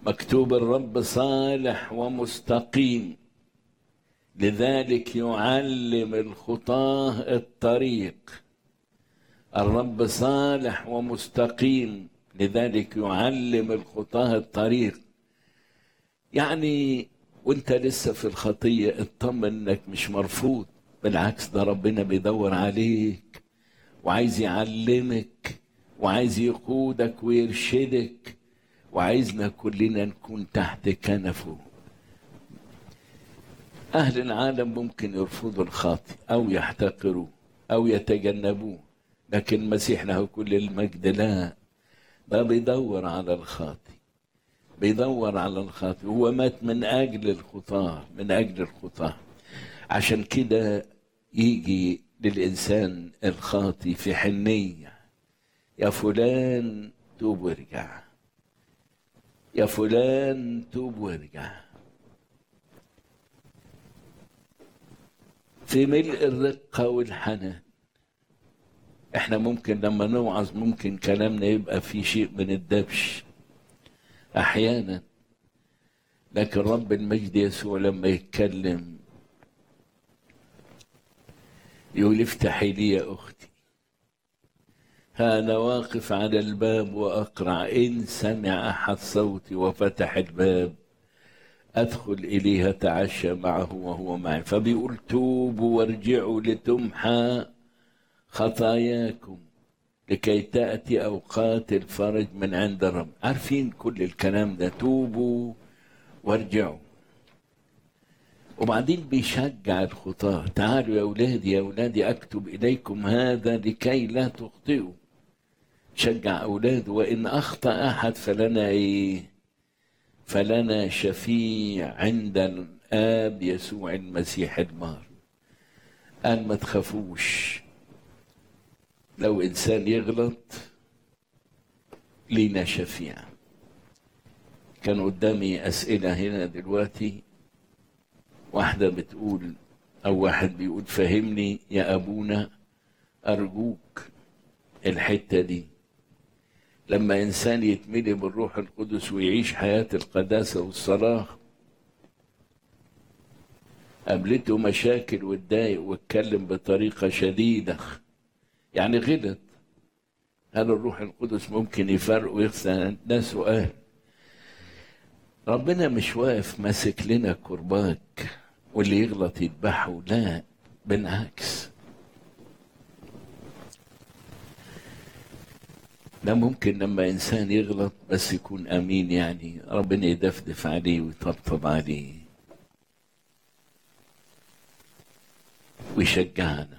مكتوب الرب صالح ومستقيم لذلك يعلم الخطاه الطريق الرب صالح ومستقيم لذلك يعلم الخطاه الطريق يعني وانت لسه في الخطيه اطمن انك مش مرفوض بالعكس ده ربنا بيدور عليك وعايز يعلمك وعايز يقودك ويرشدك وعايزنا كلنا نكون تحت كنفه أهل العالم ممكن يرفضوا الخاطئ أو يحتقروه أو يتجنبوه لكن المسيح له كل المجد لا ده بيدور على الخاطئ بيدور على الخاطئ هو مات من أجل الخطاة من أجل الخطاة عشان كده يجي للإنسان الخاطي في حنية يا فلان توب وارجع يا فلان توب وارجع في ملء الرقة والحنان احنا ممكن لما نوعظ ممكن كلامنا يبقى فيه شيء من الدبش احيانا لكن رب المجد يسوع لما يتكلم يقول افتحي لي يا اختي ها انا واقف على الباب واقرع ان سمع احد صوتي وفتح الباب ادخل اليه اتعشى معه وهو معي فبيقول توبوا وارجعوا لتمحى خطاياكم لكي تأتي أوقات الفرج من عند الرب عارفين كل الكلام ده توبوا وارجعوا وبعدين بيشجع الخطاة تعالوا يا أولادي يا أولادي أكتب إليكم هذا لكي لا تخطئوا شجع أولاده وإن أخطأ أحد فلنا إيه فلنا شفيع عند الآب يسوع المسيح المار قال ما تخافوش لو إنسان يغلط لينا شفيع كان قدامي أسئلة هنا دلوقتي واحدة بتقول أو واحد بيقول فهمني يا أبونا أرجوك الحتة دي لما إنسان يتملي بالروح القدس ويعيش حياة القداسة والصلاح قابلته مشاكل واتضايق واتكلم بطريقة شديدة يعني غلط هل الروح القدس ممكن يفرق ويغسل ده سؤال ربنا مش واقف ماسك لنا كرباك واللي يغلط يذبحه لا بالعكس ده ممكن لما انسان يغلط بس يكون امين يعني ربنا يدفدف عليه ويطبطب عليه ويشجعنا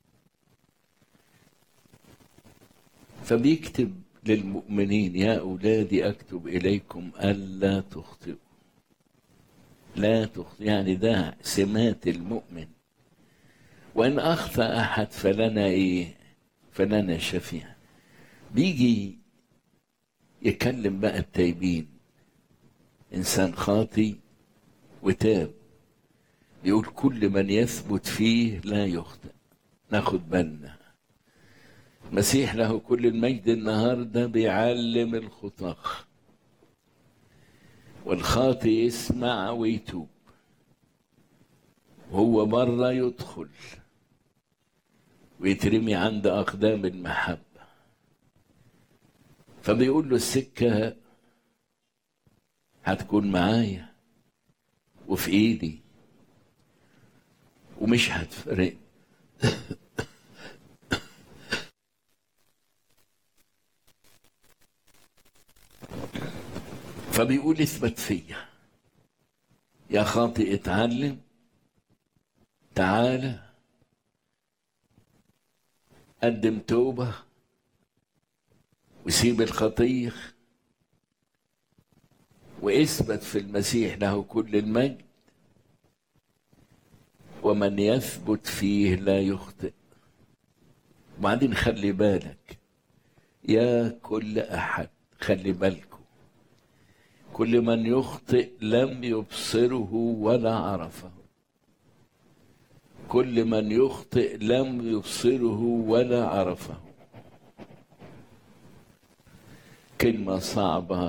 فبيكتب للمؤمنين يا أولادي أكتب إليكم ألا تخطئوا لا تخطئوا يعني ده سمات المؤمن وإن أخطأ أحد فلنا إيه فلنا شفيع بيجي يكلم بقى التايبين إنسان خاطي وتاب يقول كل من يثبت فيه لا يخطئ ناخد بالنا المسيح له كل المجد النهارده بيعلم الخطاة والخاطي يسمع ويتوب وهو بره يدخل ويترمي عند أقدام المحبة فبيقول له السكة هتكون معايا وفي إيدي ومش هتفرق فبيقول اثبت فيا يا خاطئ اتعلم تعالى قدم توبة وسيب الخطية واثبت في المسيح له كل المجد ومن يثبت فيه لا يخطئ وبعدين خلي بالك يا كل أحد خلي بالكم كل من يخطئ لم يبصره ولا عرفه كل من يخطئ لم يبصره ولا عرفه كلمة صعبة